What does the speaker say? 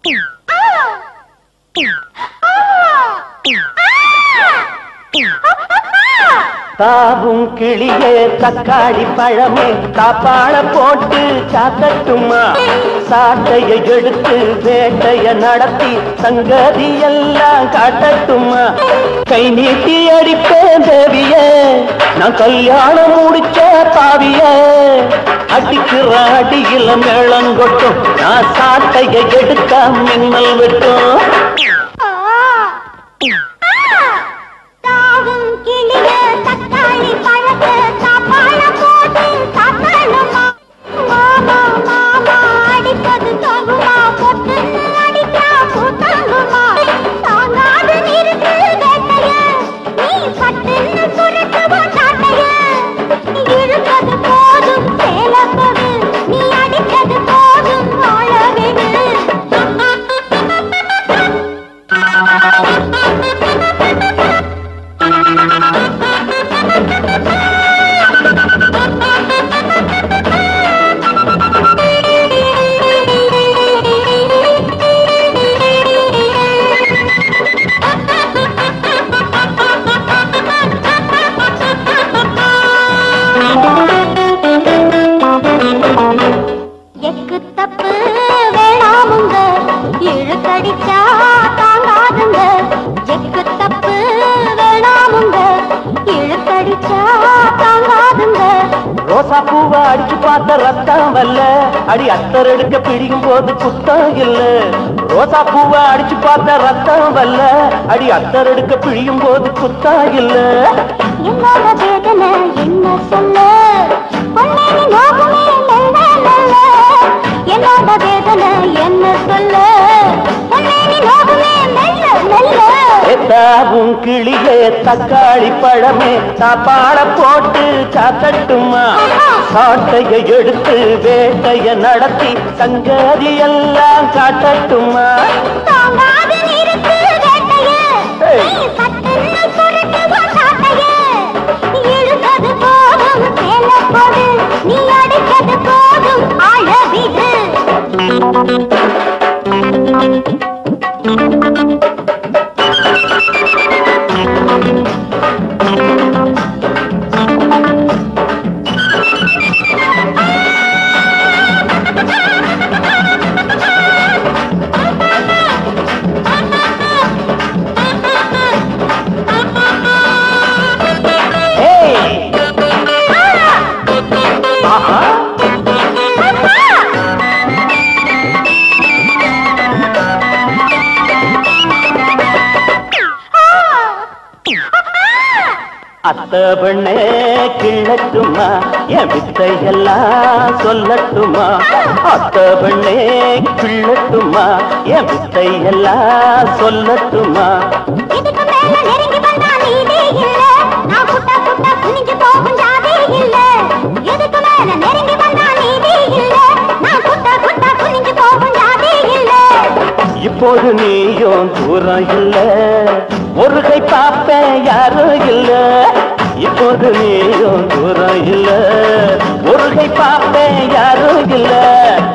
தாவும் கிளியே தக்காளி பழமே காப்பாள போட்டு சாத்தட்டுமா சாட்டைய எடுத்து வேட்டைய நடத்தி சங்கதி எல்லாம் காட்டட்டுமா கை நீட்டி அடிப்பேன் தேவிய நான் கல்யாணம் முடிச்ச பாவிய அடிக்கிற அடியில மேளங்கொட்டும் நான் சாட்டைய எடுக்க மின்னல் வெட்டும் தாவும் கிளிய தக்காளி பழத்து சாப்பாட போட்டு சாப்பிடணுமா மாமா மாமா அடிப்பது தகுமா பொட்டுன்னு அடிக்கா கூத்தாங்குமா தாங்காது நிறுத்து வேட்டைய நீ பட்டுன்னு சுருட்டுவோம் சாட்டைய இழுப்பது போதும் சேலப்பது நீ அடிப்பது போதும் வாழவிடு எக்கு தப்பு வேணாமுங்க இழுத்தடிச்சா தாங்காதுங்க எக்கு தப்பு வேணாமுங்க இழுத்தடிச்சா தாங்காதுங்க ரோசா பூவை அடிச்சு பார்த்த ரத்தம் வல்ல அடி அத்தர் எடுக்க பிடிக்கும் போது குத்தம் இல்ல ரோசா பூவை அடிச்சு பார்த்த ரத்தம் வல்ல அடி அத்தர் எடுக்க பிழியும் போது குத்தம் இல்ல என்னோட வேதனை என்ன சொல்ல பொன்னே நீ நோகுமே மெல்ல மெல்ல என்னோட வேதனை என்ன சொல்ல பொன்னே நீ நோகுமே மெல்ல மெல்ல ஏத்தாவும் கிளியே தக்காளி பழமே சாப்பாட போட்டு சாத்தட்டுமா சாட்டைய எடுத்து வேட்டைய நடத்தி சங்கதி எல்லாம் காட்டட்டுமா தாங்காது நிறுத்து வேட்டைய ஏய். நீ சட்டுன்னு சுருட்டுவோம் சாட்டைய இழுத்தது போதும் மேல போடு நீ அடித்தது போதும் அழவிடு ஏய் ஆஹா அத்த பெண்ணே கிழட்டுமா என் வித்தையெல்லாம் சொல்லட்டுமா அத்த பெண்ணே கிழட்டுமா என் வித்தையெல்லாம் சொல்லட்டுமா இதுக்கு மேல நெருங்கி வந்தா நீதே இல்ல நான் புட்டா புட்டா குனிஞ்சு போகும் ஜாதி இல்ல இதுக்கு மேல நெருங்கி வந்தா நீதே இல்ல நான் புட்டா புட்டா குனிஞ்சு போகும் ஜாதி இல்ல இப்போது நீயும் தூரம் இல்ல ஒரு கை பாப்பேன் யாரும் இல்ல இப்போது நீயும் தூரம் இல்ல ஒரு கை பாப்பேன் யாரும் இல்ல